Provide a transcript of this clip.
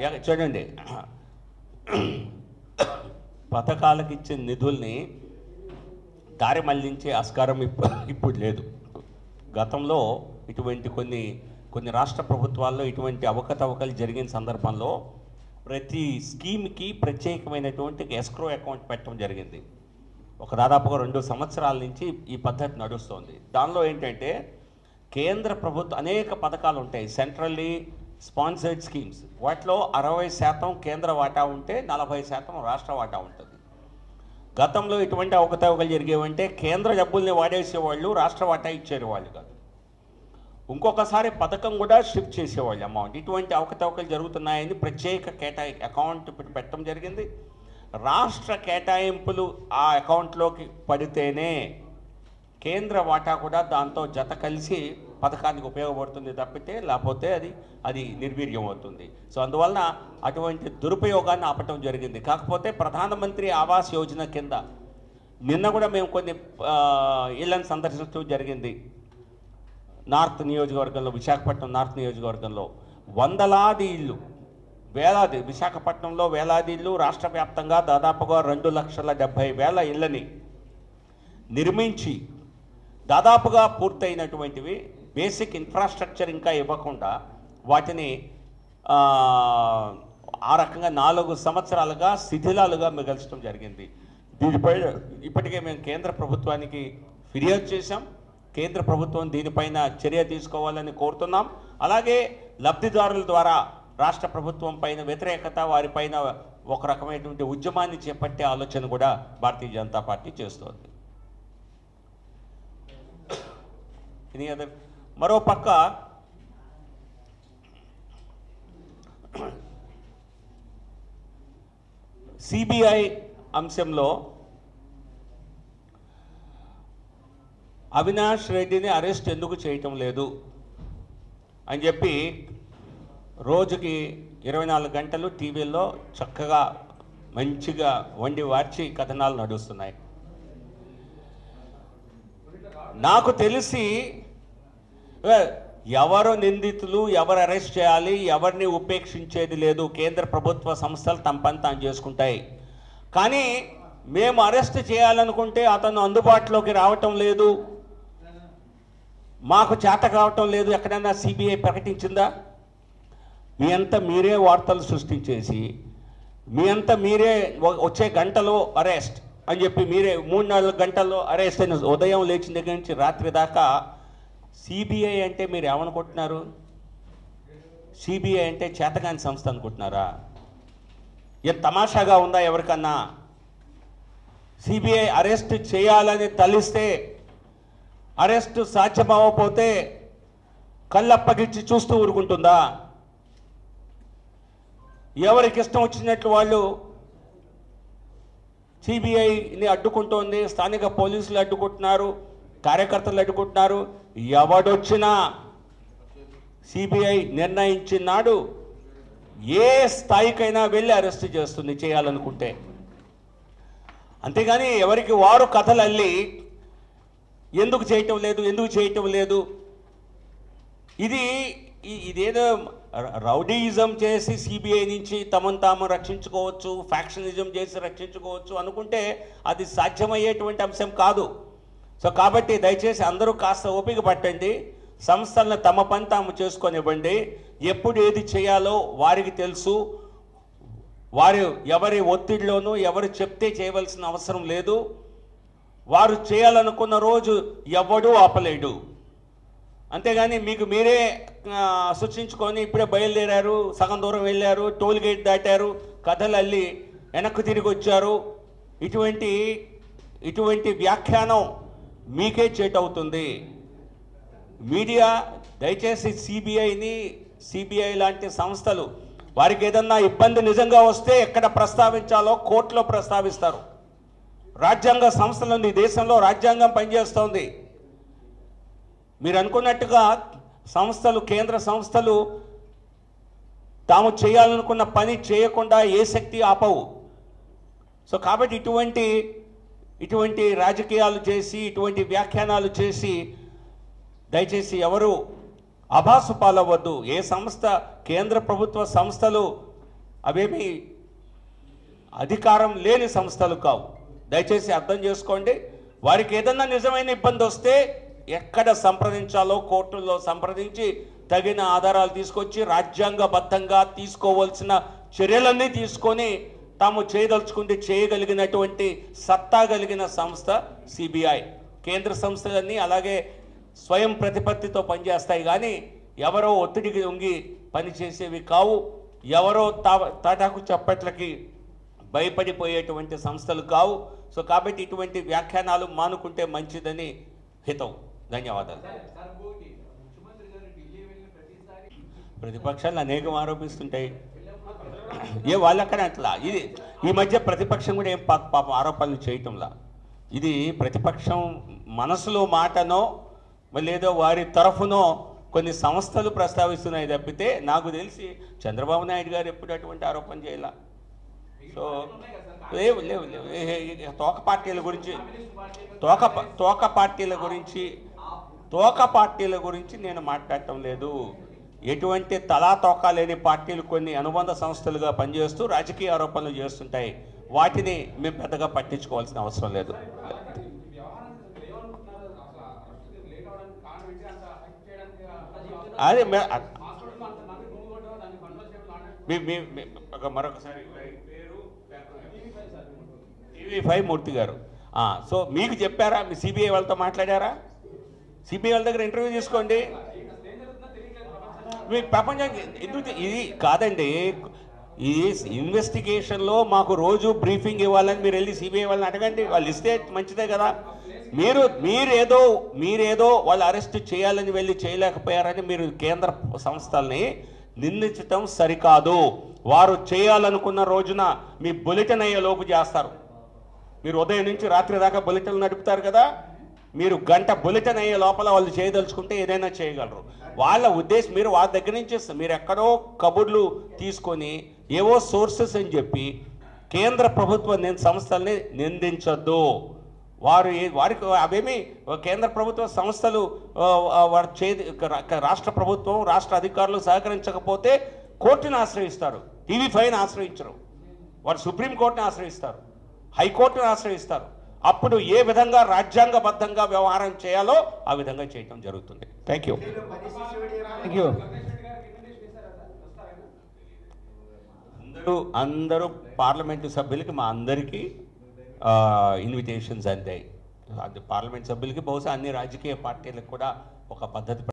ఎ- చూడండి పథకాలకు ఇచ్చే నిధుల్ని దారి మళ్లించే ఆస్కారం ఇప్పు- ఇప్పుడు లేదు గతంలో ఇటువంటి కొన్ని కొన్ని రాష్ట్ర ప్రభుత్వాల్లో ఇటువంటి అవకతవకలు జరిగిన సందర్భంలో ప్రతి స్కీమ్కి ప్రత్యేకమైనటువంటి ఎస్క్రో అకౌంట్ పెట్టడం జరిగింది ఒక దాదాపుగా రెండు సంవత్సరాల నుంచి ఈ పద్ధతి నడుస్తోంది దానిలో ఏంటంటే కేంద్ర ప్రభుత్వం అనేక పథకాలు ఉంటాయి సెంట్రల్లీ స్పాన్సర్డ్ స్కీమ్స్ వాటిలో అరవై శాతం కేంద్ర వాటా ఉంటే నలభై శాతం రాష్ట్ర వాటా ఉంటుంది గతంలో ఇటువంటి అవకతవకలు జరిగేవంటే కేంద్ర డబ్బుల్ని వాడేసేవాళ్ళు రాష్ట్ర వాటా ఇచ్చేవాళ్ళు కాదు ఇంకొకసారి పథకం కూడా షిఫ్ట్ చేసేవాళ్ళు అమౌంట్ ఇటువంటి అవకతవకలు జరుగుతున్నాయని ప్రత్యేక కేటాయి అకౌంట్ పెట్టి పెట్టడం జరిగింది రాష్ట్ర కేటాయింపులు ఆ అకౌంట్లోకి పడితేనే కేంద్ర వాటా కూడా దాంతో జత కలిసి పథకానికి ఉపయోగపడుతుంది తప్పితే లేకపోతే అది అది నిర్వీర్యం అవుతుంది సో అందువలన అటువంటి దురుపయోగాన్ని ఆపటం జరిగింది కాకపోతే ప్రధానమంత్రి ఆవాస్ యోజన కింద నిన్న కూడా మేము కొన్ని ఆ, ఇళ్లను సందర్శించడం జరిగింది నార్త్ నియోజకవర్గంలో విశాఖపట్నం నార్త్ నియోజకవర్గంలో వందలాది ఇళ్ళు వేలాది విశాఖపట్నంలో వేలాది ఇళ్ళు రాష్ట్ర వ్యాప్తంగా దాదాపుగా రెండు లక్షల డెబ్భై వేల ఇళ్ళని నిర్మించి దాదాపుగా పూర్తయినటువంటివి బేసిక్ ఇన్ఫ్రాస్ట్రక్చర్ ఇంకా ఇవ్వకుండా వాటిని ఆ, ఆ రకంగా నాలుగు సంవత్సరాలుగా శిథిలాలుగా మిగల్చడం జరిగింది దీనిపై ఇప్పటికే మేము కేంద్ర ప్రభుత్వానికి ఫిర్యాదు చేశాం కేంద్ర ప్రభుత్వం దీనిపైన చర్య తీసుకోవాలని కోరుతున్నాం అలాగే లబ్ధిదారుల ద్వారా రాష్ట్ర ప్రభుత్వం పైన వ్యతిరేకత వారిపైన ఒక రకమైనటువంటి ఉద్యమాన్ని చేపట్టే ఆలోచన కూడా భారతీయ జనతా పార్టీ చేస్తోంది ఎనీ అదర్ మరో పక్క సిబిఐ అంశంలో అవినాష్ రెడ్డిని అరెస్ట్ ఎందుకు చేయటం లేదు అని చెప్పి రోజుకి ఇరవై నాలుగు గంటలు టీవీల్లో చక్కగా మంచిగా వండి వార్చి కథనాలు నడుస్తున్నాయి నాకు తెలిసి ఏ, ఎవరు నిందితులు ఎవరు అరెస్ట్ చేయాలి ఎవరిని ఉపేక్షించేది లేదు కేంద్ర ప్రభుత్వ సంస్థలు తమ పని తాను చేసుకుంటాయి కానీ మేము అరెస్ట్ చేయాలనుకుంటే అతను అందుబాటులోకి రావటం లేదు మాకు చేత కావటం లేదు ఎక్కడైనా సిబిఐ ప్రకటించిందా మీ అంతా మీరే వార్తలు సృష్టించేసి మీ అంతా మీరే వ- వచ్చే గంటలో అరెస్ట్ అని చెప్పి మీరే మూడు నాలుగు గంటల్లో అరెస్ట్ అయిన ఉదయం లేచిన దగ్గర నుంచి రాత్రి దాకా సిబిఐ అంటే మీరు ఏమనుకుంటున్నారు సిబిఐ అంటే చేతగాని సంస్థ అనుకుంటున్నారా ఏం తమాషాగా ఉందా ఎవరికన్నా సిబిఐ అరెస్ట్ చేయాలని తలిస్తే అరెస్ట్ సాధ్యమవ్వకపోతే కళ్ళప్పగిచ్చి చూస్తూ ఊరుకుంటుందా ఎవరికి ఇష్టం వచ్చినట్లు వాళ్ళు సిబిఐని అడ్డుకుంటోంది స్థానిక పోలీసులు అడ్డుకుంటున్నారు కార్యకర్తలు అడ్డుకుంటున్నారు ఎవడొచ్చినా సిబిఐ నిర్ణయించినాడు ఏ స్థాయికైనా వెళ్ళి అరెస్ట్ చేస్తుంది చేయాలనుకుంటే అంతేగాని ఎవరికి వారు కథలు అల్లి ఎందుకు చేయటం లేదు ఎందుకు చేయటం లేదు ఇది ఈ- ఇదేదో ర- రౌడీయిజం చేసి సిబిఐ నుంచి తమను తాము రక్షించుకోవచ్చు ఫ్యాక్షనిజం చేసి రక్షించుకోవచ్చు అనుకుంటే అది సాధ్యమయ్యేటువంటి అంశం కాదు సో కాబట్టి దయచేసి అందరూ కాస్త ఓపిక పట్టండి సంస్థలను తమ పని తాము చేసుకొనివ్వండి ఎప్పుడు ఏది చేయాలో వారికి తెలుసు వారు ఎవరి ఒత్తిడిలోనూ ఎవరు చెప్తే చేయవలసిన అవసరం లేదు వారు చేయాలనుకున్న రోజు ఎవడూ ఆపలేడు అంతేగాని మీకు మీరే ఆ, సృష్టించుకొని ఇప్పుడే బయలుదేరారు సగం దూరం వెళ్ళారు టోల్ గేట్ దాటారు కథలు అల్లి వెనక్కు తిరిగి వచ్చారు ఇటువంటి ఇటువంటి వ్యాఖ్యానం మీకే చేటవుతుంది మీడియా దయచేసి సిబిఐని సిబిఐ లాంటి సంస్థలు వారికి ఏదన్నా ఇబ్బంది నిజంగా వస్తే ఎక్కడ ప్రస్తావించాలో కోర్టులో ప్రస్తావిస్తారు రాజ్యాంగ సంస్థలు ఉంది ఈ దేశంలో రాజ్యాంగం పనిచేస్తోంది మీరు అనుకున్నట్టుగా సంస్థలు కేంద్ర సంస్థలు తాము చేయాలనుకున్న పని చేయకుండా ఏ శక్తి ఆపవు సో కాబట్టి ఇటువంటి ఇటువంటి రాజకీయాలు చేసి ఇటువంటి వ్యాఖ్యానాలు చేసి దయచేసి ఎవరు అభాసు పాలవద్దు ఏ సంస్థ కేంద్ర ప్రభుత్వ సంస్థలు అవేమి అధికారం లేని సంస్థలు కావు దయచేసి అర్థం చేసుకోండి వారికి ఏదన్నా నిజమైన ఇబ్బంది వస్తే ఎక్కడ సంప్రదించాలో కోర్టుల్లో సంప్రదించి తగిన ఆధారాలు తీసుకొచ్చి రాజ్యాంగబద్ధంగా తీసుకోవాల్సిన చర్యలన్నీ తీసుకొని తాము చేయదలుచుకుంటే చేయగలిగినటువంటి సత్తా కలిగిన సంస్థ సిబిఐ కేంద్ర సంస్థలన్నీ అలాగే స్వయం ప్రతిపత్తితో పనిచేస్తాయి కానీ ఎవరో ఒత్తిడికి ఉంగి పనిచేసేవి కావు ఎవరో తా తాటాకు చప్పట్లకి భయపడిపోయేటువంటి సంస్థలు కావు సో కాబట్టి ఇటువంటి వ్యాఖ్యానాలు మానుకుంటే మంచిదని హితం ధన్యవాదాలు ప్రతిపక్షాలు అనేకం ఆరోపిస్తుంటాయి ఏ వాళ్ళక్కనే అట్లా ఇది ఈ మధ్య ప్రతిపక్షం కూడా ఏం పాప పాపం ఆరోపణలు చేయటంలా ఇది ప్రతిపక్షం మనసులో మాటనో మళ్ళీ ఏదో వారి తరఫునో కొన్ని సంస్థలు ప్రస్తావిస్తున్నాయి తప్పితే నాకు తెలిసి చంద్రబాబు నాయుడు గారు ఎప్పుడు అటువంటి ఆరోపణ చేయాల సో లేవు లేవు లేవు ఏ- ఏ- ఏ- తోక పార్టీల గురించి తోక ప- తోక పార్టీల గురించి తోక పార్టీల గురించి నేను మాట్లాడటం లేదు ఎటువంటి తలా తోక లేని పార్టీలు కొన్ని అనుబంధ సంస్థలుగా పనిచేస్తూ రాజకీయ ఆరోపణలు చేస్తుంటాయి వాటిని మేము పెద్దగా పట్టించుకోవాల్సిన అవసరం లేదు అదే మే- మీ మీ మీ- ఒక మరొకసారి పేరు టీవీ ఫైవ్ మూర్తి గారు ఆ, సో మీకు చెప్పారా మీ సిబిఐ వాళ్ళతో మాట్లాడారా సిబిఐ వాళ్ళ దగ్గర ఇంటర్వ్యూ తీసుకోండి మీ ప్రపంచానికి ఎందుకు ఇది కాదండి ఈ ఇన్వెస్టిగేషన్లో మాకు రోజు బ్రీఫింగ్ ఇవ్వాలని మీరు వెళ్ళి సిబిఐ వాళ్ళని అడగండి వాళ్ళు ఇస్తే మంచిదే కదా మీరు మీరేదో మీరేదో వాళ్ళు అరెస్ట్ చేయాలని వెళ్ళి చేయలేకపోయారని మీరు కేంద్ర సంస్థల్ని నిందించటం సరికాదు వారు చేయాలనుకున్న రోజున మీ బులెటిన్ అయ్యే లోపు చేస్తారు మీరు ఉదయం నుంచి రాత్రి దాకా బులెటిన్లు నడుపుతారు కదా మీరు గంట బులెటిన్ అయ్యే లోపల వాళ్ళు చేయదలుచుకుంటే ఏదైనా చేయగలరు వాళ్ళ ఉద్దేశం మీరు వాళ్ళ దగ్గర నుంచి మీరు ఎక్కడో కబుర్లు తీసుకొని ఏవో సోర్సెస్ అని చెప్పి కేంద్ర ప్రభుత్వ ని- సంస్థల్ని నిందించొద్దు వారు ఏ- వారికి అవేమి కేంద్ర ప్రభుత్వ సంస్థలు ఆ, ఆ, వారు చే రాష్ట్ర ప్రభుత్వం రాష్ట్ర అధికారులు సహకరించకపోతే కోర్టును ఆశ్రయిస్తారు టీవీ ఫైవ్ని ఆశ్రయించరు వారు సుప్రీంకోర్టుని ఆశ్రయిస్తారు హైకోర్టును ఆశ్రయిస్తారు అప్పుడు ఏ విధంగా రాజ్యాంగబద్ధంగా వ్యవహారం చేయాలో ఆ విధంగా చేయటం జరుగుతుంది థ్యాంక్ యూ థ్యాంక్ యూ అందరూ అందరూ పార్లమెంటు సభ్యులకి మా అందరికీ ఇన్విటేషన్స్ అందాయి అది పార్లమెంట్ సభ్యులకి బహుశా అన్ని రాజకీయ పార్టీలకు కూడా ఒక పద్ధతి